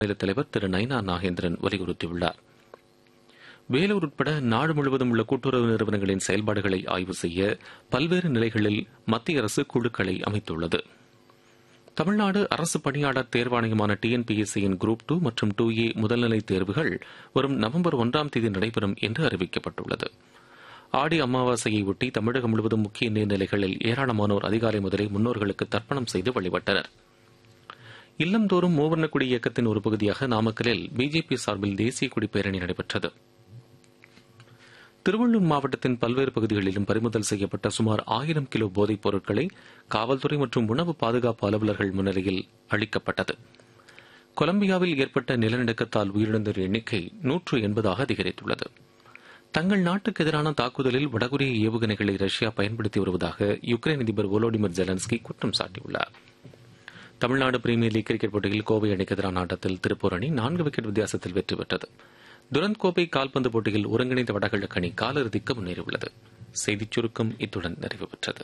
மாநில தலைவர் திரு நைனா நாகேந்திரன் வலியுறுத்தியுள்ளார் வேலூர் உட்பட நாடு முழுவதும் உள்ள கூட்டுறவு நிறுவனங்களின் செயல்பாடுகளை ஆய்வு செய்ய பல்வேறு நிலைகளில் மத்திய அரசு குழுக்களை அமைத்துள்ளது தமிழ்நாடு அரசு பணியாளர் தேர்வாணையமான டிஎன்பிஎஸ்சியின் குரூப் டூ மற்றும் டூ ஏ முதல்நிலை தேர்வுகள் வரும் நவம்பர் ஒன்றாம் தேதி நடைபெறும் என்று அறிவிக்கப்பட்டுள்ளது ஆடி அமாவாசையை ஒட்டி தமிழகம் முழுவதும் முக்கிய நீர்நிலைகளில் ஏராளமானோர் அதிகாலை முதலே முன்னோர்களுக்கு தர்ப்பணம் செய்து வழிபட்டனர் இல்லந்தோறும் மூவர்ணக்குடி இயக்கத்தின் ஒரு பகுதியாக நாமக்கலில் பிஜேபி சார்பில் தேசிய கொடி பேரணி நடைபெற்றது திருவள்ளூர் மாவட்டத்தின் பல்வேறு பகுதிகளிலும் பறிமுதல் செய்யப்பட்ட சுமார் ஆயிரம் கிலோ போதைப் பொருட்களை காவல்துறை மற்றும் உணவு பாதுகாப்பு அலுவலர்கள் முன்னிலையில் அளிக்கப்பட்டது கொலம்பியாவில் ஏற்பட்ட நிலநடுக்கத்தால் உயிரிழந்தோர் எண்ணிக்கை நூற்று எண்பதாக அதிகரித்துள்ளது தங்கள் நாட்டுக்கு எதிரான தாக்குதலில் வடகொரிய ஏவுகணைகளை ரஷ்யா பயன்படுத்தி வருவதாக யுக்ரைன் அதிபர் வோலோடிமிர் ஜெலன்ஸ்கி குற்றம் சாட்டியுள்ளார் தமிழ்நாடு பிரீமியர் லீக் கிரிக்கெட் போட்டியில் கோவை அணிக்கு எதிரான ஆட்டத்தில் திருப்பூர் அணி நான்கு விக்கெட் வித்தியாசத்தில் வெற்றி பெற்றது துரந்த் கோப்பை கால்பந்து போட்டியில் ஒருங்கிணைந்த வடகிழக்கு அணி காலிறுதிக்கு முன்னேறியுள்ளது செய்திச் சுருக்கம் இத்துடன் நிறைவு பெற்றது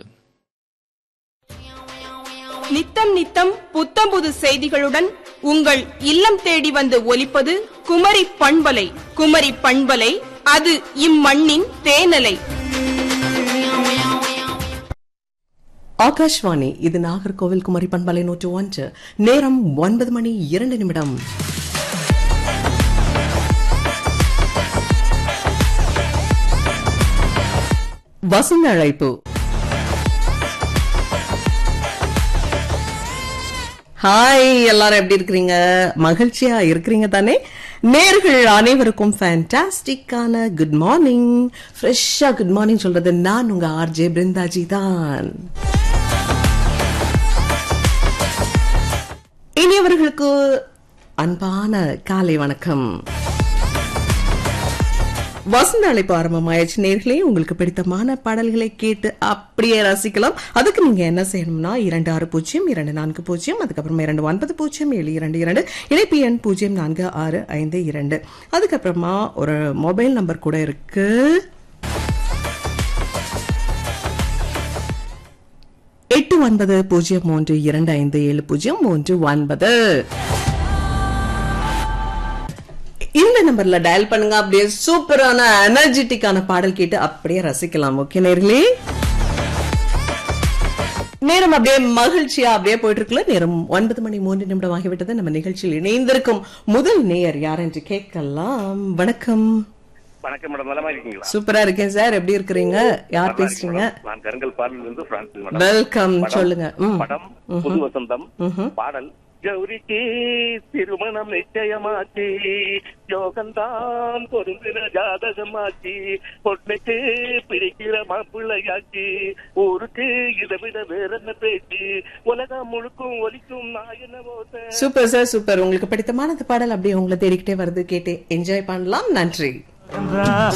நித்தம் நித்தம் புத்தம் புது செய்திகளுடன் உங்கள் இல்லம் தேடி வந்து ஒலிப்பது குமரி பண்பலை குமரி பண்பலை அது இம்மண்ணின் தேனலை ஆகாஷ்வாணி இது நாகர்கோவில் குமரி பண்பலை நூற்று ஒன்று நேரம் ஒன்பது மணி இரண்டு நிமிடம் வசந்த அழைப்பு ஹாய் எல்லாரும் எப்படி இருக்கிறீங்க மகிழ்ச்சியா இருக்கிறீங்க தானே நேர்கள் அனைவருக்கும் ஃபேண்டாஸ்டிக்கான குட் மார்னிங் ஃப்ரெஷ்ஷா குட் மார்னிங் சொல்றது நான் உங்க ஆர்ஜே பிருந்தாஜி தான் இனியவர்களுக்கு அன்பான காலை வணக்கம் வசந்த அழைப்பு ஆரம்பமாயிடுச்சு நேர்களே உங்களுக்கு பிடித்தமான பாடல்களை கேட்டு அப்படியே ரசிக்கலாம் அதுக்கு நீங்க என்ன செய்யணும்னா இரண்டு ஆறு பூஜ்ஜியம் இரண்டு நான்கு பூஜ்ஜியம் அதுக்கப்புறமா இரண்டு ஒன்பது பூஜ்ஜியம் ஏழு இரண்டு இரண்டு இணைப்பு எண் பூஜ்ஜியம் நான்கு ஆறு ஐந்து இரண்டு அதுக்கப்புறமா ஒரு மொபைல் நம்பர் கூட இருக்கு எட்டு ஒன்பது பூஜ்ஜியம் மூன்று இரண்டு ஐந்து ஏழு பூஜ்ஜியம் மூன்று ஒன்பது இந்த நம்பர்ல டயல் பண்ணுங்க அப்படியே சூப்பரான எனர்ஜெட்டிக்கான பாடல் கேட்டு அப்படியே ரசிக்கலாம் ஓகே நேர்களே நேரம் அப்படியே மகிழ்ச்சியா அப்படியே போயிட்டு இருக்குல்ல நேரம் ஒன்பது மணி மூன்று நிமிடம் ஆகிவிட்டது நம்ம நிகழ்ச்சியில் இணைந்திருக்கும் முதல் நேயர் யார் என்று கேட்கலாம் வணக்கம் வணக்கம் மேடம் நலமா இருக்கீங்களா சூப்பரா இருக்கேன் சார் எப்படி இருக்கிறீங்க யார் நல்லா பேசுறீங்க இருக்கேன் மேடம். நான் கருங்கல் பாடலில் இருந்து பிரான்சிஸ் மேடம் வெல்கம் படம், சொல்லுங்க ம். படம் புது வசந்தம் ம்ஹும். பாடல் கௌரிக்கு திருமணம் நிச்சயமாச்சு யோகந்தான் பொருந்தின ஜாதகமாச்சு பொண்ணுக்கு பிடிக்கிற மாப்பிள்ளையாச்சு ஊருக்கு இதை விட வேற என்ன பேச்சு உலகம் முழுக்கும் ஒலிக்கும் நாயன ஓசை சூப்பர் சார் சூப்பர் உங்களுக்கு பிடித்தமான இந்த பாடல் அப்படியே உங்களை தேடிக்கிட்டே வருது கேட்டு என்ஜாய் பண்ணலாம் நன்றி